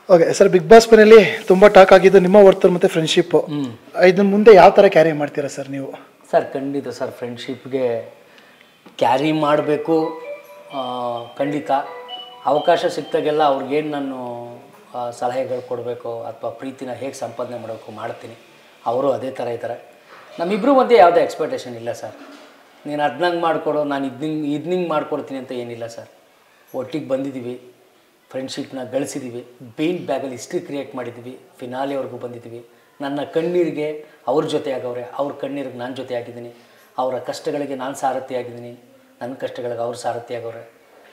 Okay sir Bigg Boss ಮನೇಲಿ ತುಂಬ talk ಆಗಿದ್ದು ನಿಮ್ಮ ವರ್ತನೆ ಮತ್ತು ಫ್ರೆಂಡ್ಶಿಪ್ಪು ಇದನ್ನ ಮುಂದೆ ಯಾವ ಥರ ಕ್ಯಾರಿ ಮಾಡ್ತೀರಾ ಸರ್ ನೀವು ಸರ್ ಖಂಡಿತ ಸರ್ ಫ್ರೆಂಡ್ಶಿಪ್ಗೆ ಕ್ಯಾರಿ ಮಾಡಬೇಕು ಖಂಡಿತ ಅವಕಾಶ ಸಿಕ್ತಾಗೆಲ್ಲ ಅವ್ರಿಗೇನು ನಾನು ಆ, ಸಲಹೆಗಳು ಕೊಡಬೇಕು ಅಥವಾ ಪ್ರೀತಿನ ಹೇಗೆ ಸಂಪಾದನೆ ಮಾಡಬೇಕು ಮಾಡ್ತೀನಿ ಅವರು ಅದೇ ಥರ ಇದ್ದಾರೆ ನಮ್ಮಿಬ್ಬರು ಮಧ್ಯೆ ಯಾವುದೇ ಎಕ್ಸ್ಪೆಕ್ಟೇಷನ್ ಇಲ್ಲ ಸರ್ ನೀನು ಅದನ್ನಂಗೆ ಮಾಡಿಕೊಡು ನಾನು ಇದನ್ನ ಇದನ್ನಿಂಗೆ ಮಾಡ್ಕೊಡ್ತೀನಿ ಅಂತ ಏನಿಲ್ಲ ಸರ್ ಒಟ್ಟಿಗೆ ಬಂದಿದ್ದೀವಿ ಫ್ರೆಂಡ್ಶಿಪ್ನ ಗಳಿಸಿದ್ದೀವಿ ಬೀನ್ ಬ್ಯಾಗಲ್ಲಿ ಹಿಸ್ಟ್ರಿ ಕ್ರಿಯೇಟ್ ಮಾಡಿದ್ದೀವಿ ಫಿನಾಲೆವರೆಗೂ ಬಂದಿದ್ದೀವಿ ನನ್ನ ಕಣ್ಣೀರಿಗೆ ಅವ್ರ ಜೊತೆ ಆಗವ್ರೆ ಅವ್ರ ಕಣ್ಣೀರಿಗೆ ನಾನು ಜೊತೆ ಆಗಿದ್ದೀನಿ ಅವರ ಕಷ್ಟಗಳಿಗೆ ನಾನು ಸಾರಥಿ ಆಗಿದ್ದೀನಿ ನನ್ನ ಕಷ್ಟಗಳಿಗೆ ಅವ್ರು ಸಾರಥಿ ಆಗವ್ರೆ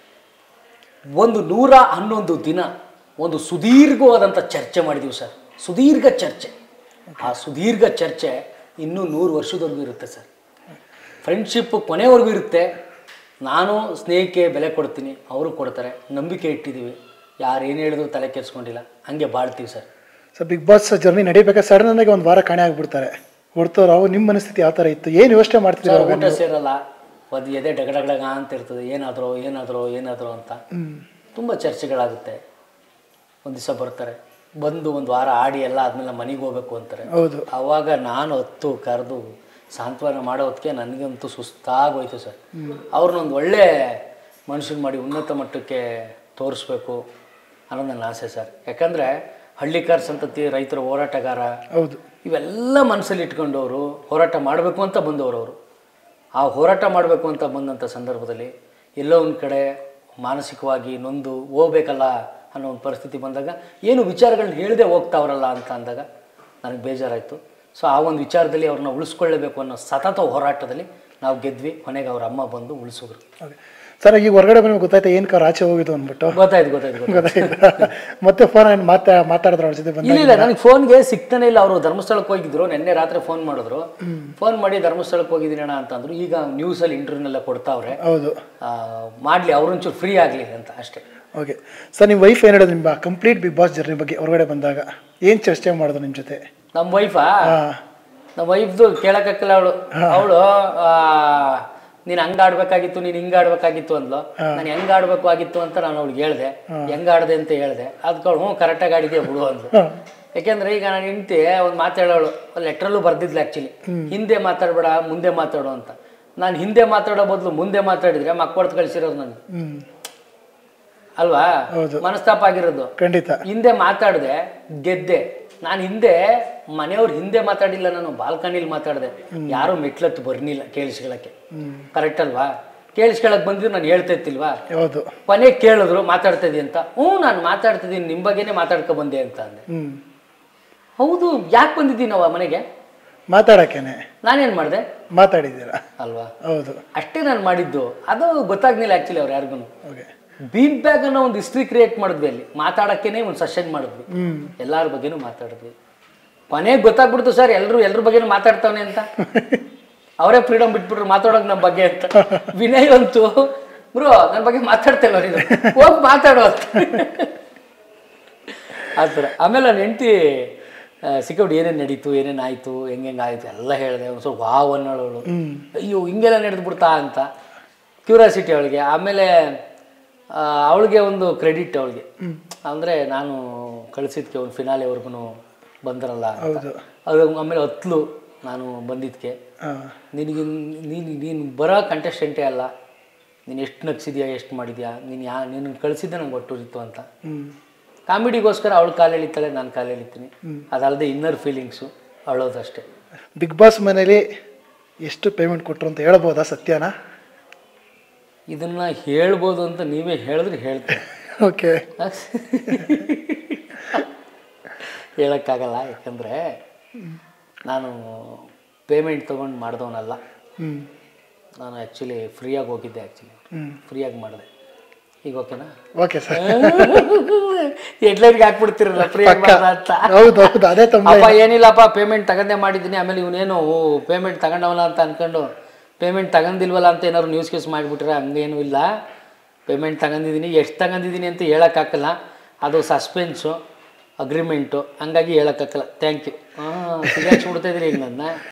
ಒಂದು ನೂರ ಹನ್ನೊಂದು ದಿನ ಒಂದು ಸುದೀರ್ಘವಾದಂಥ ಚರ್ಚೆ ಮಾಡಿದ್ದೀವಿ ಸರ್ ಸುದೀರ್ಘ ಚರ್ಚೆ ಆ ಸುದೀರ್ಘ ಚರ್ಚೆ ಇನ್ನೂ ನೂರು ವರ್ಷದವರೆಗೂ ಇರುತ್ತೆ ಸರ್ ಫ್ರೆಂಡ್ಶಿಪ್ ಕೊನೆವರೆಗೂ ಇರುತ್ತೆ ನಾನು ಸ್ನೇಹಕ್ಕೆ ಬೆಲೆ ಕೊಡ್ತೀನಿ ಅವರು ಕೊಡ್ತಾರೆ ನಂಬಿಕೆ ಇಟ್ಟಿದ್ದೀವಿ ಯಾರು ಏನು ಹೇಳಿದ್ರು ತಲೆ ಕೆಡಿಸ್ಕೊಂಡಿಲ್ಲ ಹಂಗೆ ಬಾಳ್ತೀವಿ sir sir Bigg Boss journey ನಡಿಬೇಕಾದ್ರೆ ಸಡನ್ ಆಗಿ ಒಂದು ವಾರ ಕಾಣೆ ಆಗ್ಬಿಡ್ತಾರೆ ಹೊಡ್ತವ್ರು ಅವು ನಿಮ್ಮ ಮನಸ್ಥಿತಿ ಯಾವ ಥರ ಇತ್ತು ಏನು ಯೋಚನೆ ಮಾಡ್ತಿದ್ದೀರಾ ಸರ್ ಅವಾಗ ಊಟ ಸೇರಲ್ಲ ಒಂದು ಎದೆ ಡಗಡಗಡಗ ಅಂತ ಇರ್ತದೆ ಏನಾದರೂ ಏನಾದರೂ ಏನಾದರೂ ಅಂತ ತುಂಬ ಚರ್ಚೆಗಳಾಗುತ್ತೆ ಒಂದು ದಿವಸ ಬರ್ತಾರೆ ಬಂದು ಒಂದು ವಾರ ಆಡಿ ಎಲ್ಲ ಆದಮೇಲೆ ಮನೆಗೆ ಹೋಗ್ಬೇಕು ಅಂತಾರೆ ಹೌದು ಆವಾಗ ನಾನು ಹೊತ್ತು ಕರೆದು ಸಾಂತ್ವನ ಮಾಡೋ ಹೊತ್ತಿಗೆ ನನಗಂತೂ ಸುಸ್ತಾಗೋಯ್ತು ಸರ್ ಅವ್ರನ್ನೊಂದು ಒಳ್ಳೆ ಮನುಷ್ಯನ ಮಾಡಿ ಉನ್ನತ ಮಟ್ಟಕ್ಕೆ ತೋರಿಸ್ಬೇಕು ಅನ್ನೋದು ನನ್ನ ಆಸೆ ಸರ್ ಯಾಕಂದರೆ ಹಳ್ಳಿಕಾರ್ ಸಂತತಿ ರೈತರ ಹೋರಾಟಗಾರ ಹೌದು ಇವೆಲ್ಲ ಮನಸ್ಸಲ್ಲಿ ಇಟ್ಕೊಂಡವರು ಹೋರಾಟ ಮಾಡಬೇಕು ಅಂತ ಬಂದವರು ಅವರು ಆ ಹೋರಾಟ ಮಾಡಬೇಕು ಅಂತ ಬಂದಂಥ ಸಂದರ್ಭದಲ್ಲಿ ಎಲ್ಲೋ ಒಂದು ಕಡೆ ಮಾನಸಿಕವಾಗಿ ನೊಂದು ಹೋಗ್ಬೇಕಲ್ಲ ಅನ್ನೋ ಒಂದು ಪರಿಸ್ಥಿತಿ ಬಂದಾಗ ಏನು ವಿಚಾರಗಳನ್ನ ಹೇಳದೆ ಹೋಗ್ತಾವ್ರಲ್ಲ ಅಂತ ಅಂದಾಗ ನನಗೆ ಬೇಜಾರಾಯಿತು ಸೊ ಆ ಒಂದು ವಿಚಾರದಲ್ಲಿ ಅವ್ರನ್ನ ಉಳಿಸ್ಕೊಳ್ಳೇಬೇಕು ಅನ್ನೋ ಸತತ ಹೋರಾಟದಲ್ಲಿ ನಾವು ಗೆದ್ವಿ ಕೊನೆಗೆ ಅವ್ರ ಅಮ್ಮ ಬಂದು ಉಳಿಸಿದ್ರು ಓಕೆ ಸರ್ ಈಗ ಹೊರಗಡೆ ಬಂದು ಗೊತ್ತಾಯ್ತಾ ಏನು ಕಾರ್ ಆಚೆ ಹೋಗಿದ್ದು ಅಂದ್ಬಿಟ್ಟು ಗೊತ್ತಾಯ್ತು ಗೊತ್ತಾಯ್ತು ಗೊತ್ತಾಯ್ತು ಗೊತ್ತಾಯ್ತಾ ಮತ್ತೆ ಫೋನ್ ಮಾತಾ ಮಾತಾಡಿದ್ರ ಅವ್ರ ಜೊತೆ ಬಂದ ಇಲ್ಲ ಇಲ್ಲ ನನಗೆ ಫೋನ್ಗೆ ಸಿಗ್ತಾನೆ ಇಲ್ಲ ಅವರು ಧರ್ಮಸ್ಥಳಕ್ಕೆ ಹೋಗಿದ್ರು ನಿನ್ನೆ ರಾತ್ರಿ ಫೋನ್ ಮಾಡಿದ್ರು ಫೋನ್ ಮಾಡಿ ಧರ್ಮಸ್ಥಳಕ್ಕೆ ಹೋಗಿದ್ದೀನಿ ಅಣ್ಣ ಅಂತಂದ್ರು ಈಗ ನ್ಯೂಸಲ್ಲಿ ಇಂಟರ್ವ್ಯೂನೆಲ್ಲ ಕೊಡ್ತಾವ್ರೆ ಹೌದು ಆ, ಮಾಡ್ಲಿ ಅವ್ರೊಂಚೂರು ಫ್ರೀ ಆಗಲಿ ಅಂತ ಅಷ್ಟೇ ಓಕೆ ಸರ್ ನಿಮ್ಮ ವೈಫ್ ಏನು ಹೇಳೋದು ನಿಮ್ಮ ಕಂಪ್ಲೀಟ್ ಬಿಗ್ ಬಾಸ್ ಜರ್ನಿ ಬಗ್ಗೆ ಹೊರಗಡೆ ಬಂದಾಗ ಏನು ಚರ್ಚೆ ಮಾಡೋದು ನಿಮ್ಮ ಜೊತೆ ನಮ್ಮ ವೈಫಾ ಹಾಂ ನಮ್ಮ ವೈಫ್ದು ಕೇಳಕ್ಕಾಗಲ್ಲ ಅವಳು ಅವಳು ನೀನು ಹಂಗ ಆಡ್ಬೇಕಾಗಿತ್ತು ನೀನು ಹಿಂಗ ಆಡ್ಬೇಕಾಗಿತ್ತು ಅಂದ್ಲು ನಾನು ಹೆಂಗ್ ಆಡ್ಬೇಕು ಆಗಿತ್ತು ಅಂತ ನಾನು ಅವಳಿಗೆ ಹೇಳ್ದೆ ಹೆಂಗ್ ಆಡ್ದೆ ಅಂತ ಹೇಳ್ದೆ ಅದಕ್ಕೆ ಅವಳು ಹ್ಞೂ ಕರೆಕ್ಟಾಗಿ ಆಡಿದ್ಯಾ ಬಿಡು ಅಂದ್ಲು ಯಾಕೆಂದ್ರೆ ಈಗ ನಾನು ಹೆಂಡ್ತಿ ಒಂದು ಮಾತಾಡೋಳು ಲೆಟ್ರಲ್ಲೂ ಬರ್ದಿದ್ಲು ಆ್ಯಕ್ಚುಲಿ ಹಿಂದೆ ಮಾತಾಡಬೇಡ ಮುಂದೆ ಮಾತಾಡು ಅಂತ ನಾನು ಹಿಂದೆ ಮಾತಾಡೋ ಬದಲು ಮುಂದೆ ಮಾತಾಡಿದ್ರೆ ಮಕ್ಕಳು ಕಳಿಸಿರೋದು ನನಗೆ ಹ್ಞೂ ಅಲ್ವಾ ಹೌದು. ಮನಸ್ತಾಪ ಆಗಿರೋದು ಖಂಡಿತ ಹಿಂದೆ ಮಾತಾಡಿದೆ ಗೆದ್ದೆ ನಾನು ಹಿಂದೆ ಮನೆಯವ್ರ ಹಿಂದೆ ಮಾತಾಡಿಲ್ಲ ನಾನು ಬಾಲ್ಕನಿಲಿ ಮಾತಾಡಿದೆ ಯಾರು ಮೆಟ್ಲತ್ತು ಬರ್ನಿಲ್ಲ ಕೇಳಿಸ್ಕೊಳಕ್ಕೆ ಕರೆಕ್ಟ್ ಅಲ್ವಾ ಕೇಳಿಸ್ಕೊಳಕ್ ಬಂದಿದ್ದು ನಾನು ಹೇಳ್ತಾ ಇತ್ತಿಲ್ವಾ ಹೌದು ಕೊನೆಗೆ ಕೇಳಿದ್ರು ಮಾತಾಡ್ತಾ ಇದೀಯ ಅಂತ ಹ್ಞೂ ನಾನು ಮಾತಾಡ್ತಿದ್ದೀನಿ ನಿಮ್ಮ ಬಗ್ಗೆನೇ ಮಾತಾಡ್ಕೊ ಬಂದೆ ಅಂತ ಅಂದೆ ಹ್ಞೂ ಹೌದು ಯಾಕೆ ಬಂದಿದ್ದೀನಿ ನಾವು ಆ ಮನೆಗೆ ಮಾತಾಡೋಕ್ಕೇನೆ ನಾನೇನು ಮಾಡಿದೆ ಮಾತಾಡಿದ್ದೀರಾ ಅಲ್ವಾ ಹೌದು ಅಷ್ಟೇ ನಾನು ಮಾಡಿದ್ದು ಅದು ಗೊತ್ತಾಗ್ಲಿಲ್ಲ ಆ್ಯಕ್ಚುಲಿ ಅವ್ರು ಯಾರಿಗೂ ಓಕೆ ಬೀನ್ ಬ್ಯಾಗ್ ಅನ್ನೋ ಒಂದು ಹಿಸ್ಟ್ರಿ ಕ್ರಿಯೇಟ್ ಮಾಡಿದ್ವಿ ಅಲ್ಲಿ ಮಾತಾಡಕ್ಕೇನೆ ಒಂದು ಸೆಷನ್ ಮಾಡಿದ್ವಿ ಹ್ಞೂ ಎಲ್ಲರ ಬಗ್ಗೆನೂ ಮಾತಾಡಿದ್ವಿ ಕೊನೆಗೆ ಗೊತ್ತಾಗ್ಬಿಡ್ತು ಸರ್ ಎಲ್ಲರೂ ಎಲ್ರ ಬಗ್ಗೆನೂ ಮಾತಾಡ್ತಾವನೆ ಅಂತ ಅವರೇ ಫ್ರೀಡಮ್ ಬಿಟ್ಬಿಟ್ರು ಮಾತಾಡೋಕೆ ನಮ್ಮ ಬಗ್ಗೆ ಅಂತ ವಿನಯ್ ಅಂತೂ ಬ್ರೋ ನನ್ನ ಬಗ್ಗೆ ಮಾತಾಡ್ತೇವೆ ನೀನು ಹೋಗಿ ಮಾತಾಡೋ ಅಂತ ಆ ಥರ ಆಮೇಲೆ ನನ್ನ ಹೆಂಡತಿ ಸಿಕ್ಕಾಬಿಟ್ಟು ಏನೇನು ನಡೀತು ಏನೇನು ಆಯಿತು ಹೆಂಗೆಂಗೆ ಆಯಿತು ಎಲ್ಲ ಹೇಳಿದೆ ಒಂದು ಸ್ವಲ್ಪ ವಾವ್ ಅನ್ನೋಳು ಅಯ್ಯೋ ಹಿಂಗೆಲ್ಲ ನಡೆದು ಬಿಡ್ತಾ ಅಂತ ಕ್ಯೂರಿಯಾಸಿಟಿ ಅವಳಿಗೆ ಆಮೇಲೆ ಆ, ಅವಳಿಗೆ ಒಂದು ಕ್ರೆಡಿಟ್ ಅವಳಿಗೆ ಅಂದರೆ ನಾನು ಕಳಿಸಿದ್ಕೆ ಒಂದು ಫಿನಾಲೆವರೆಗೂ ಬಂದರಲ್ಲ ಅಂತ ಹೌದು ಅದು ಆಮೇಲೆ ಹತ್ಲು ನಾನು ಬಂದಿದ್ದಕ್ಕೆ ಹಾಂ ನಿನಗೆ ನೀನು ನೀನು ಬರೋ ಕಂಟೆಸ್ಟೆಂಟೇ ಅಲ್ಲ ನೀನು ಎಷ್ಟು ನಗ್ಸಿದ್ಯಾ ಎಷ್ಟು ಮಾಡಿದ್ಯಾ ನೀನು ಯಾ ನೀನು ಕಳಿಸಿದ್ದೆ ನಂಗೆ ಒಟ್ಟುರಿತ್ತು ಅಂತ ಹ್ಞೂ ಕಾಮಿಡಿಗೋಸ್ಕರ ಅವಳು ಕಾಲು ಎಳಿತಾಳೆ ನಾನು ಕಾಲು ಎಳಿತೀನಿ ಅದಲ್ಲದೆ ಇನ್ನರ್ ಫೀಲಿಂಗ್ಸು ಅಳೋದಷ್ಟೇ ಬಿಗ್ ಬಾಸ್ ಮನೇಲಿ ಎಷ್ಟು ಪೇಮೆಂಟ್ ಕೊಟ್ಟರು ಅಂತ ಹೇಳ್ಬೋದಾ ಸತ್ಯನಾ ಇದನ್ನು ಹೇಳ್ಬೋದು ಅಂತ ನೀವೇ ಹೇಳಿದ್ರೆ ಹೇಳ್ತೀನಿ ಓಕೆ ಹೇಳೋಕ್ಕಾಗಲ್ಲ ಯಾಕಂದರೆ ನಾನು ಪೇಮೆಂಟ್ ತೊಗೊಂಡು ಮಾಡಿದವನಲ್ಲ ಹ್ಞೂ ನಾನು ಆ್ಯಕ್ಚುಲಿ ಫ್ರೀಯಾಗಿ ಹೋಗಿದ್ದೆ ಆ್ಯಕ್ಚುಲಿ ಹ್ಞೂ ಫ್ರೀಯಾಗಿ ಮಾಡಿದೆ ಈಗ ಓಕೆನಾ ಓಕೆ ಸರ್ ಹೆಡ್ಲೈನ್ಗೆ ಹಾಕ್ಬಿಡ್ತಿರಲ್ಲ ಫ್ರೀಯಾಗಿ ಮಾಡ್ದ ಅಂತ ಹೌದು ಹೌದು ಅದೇ ತುಂಬ ಅಪ್ಪ ಏನಿಲ್ಲಪ್ಪ ಪೇಮೆಂಟ್ ತಗೊಂಡೇ ಮಾಡಿದ್ದೀನಿ ಆಮೇಲೆ ಇವನೇನು ಪೇಮೆಂಟ್ ತಗೊಂಡವಲ್ಲ ಅಂತ ಅನ್ಕೊಂಡು ಪೇಮೆಂಟ್ ತಗೊಂಡಿಲ್ವಲ್ಲ ಅಂತ ಏನಾದ್ರು ನ್ಯೂಸ್ ಕ್ಯೂಸ್ ಮಾಡಿಬಿಟ್ರೆ ಹಂಗೇನು ಇಲ್ಲ ಪೇಮೆಂಟ್ ತಗೊಂಡಿದ್ದೀನಿ ಎಷ್ಟು ತಗೊಂಡಿದ್ದೀನಿ ಅಂತ ಹೇಳೋಕ್ಕಾಗಲ್ಲ ಅದು ಸಸ್ಪೆನ್ಸು ಅಗ್ರಿಮೆಂಟು ಹಂಗಾಗಿ ಹೇಳೋಕ್ಕಾಗಲ್ಲ ಥ್ಯಾಂಕ್ ಯು ಹಾಂ ಸಿಗಾಕ್ಸ್ಬಿಡ್ತಾ ಇದ್ರಿ ಈಗ ನನ್ನ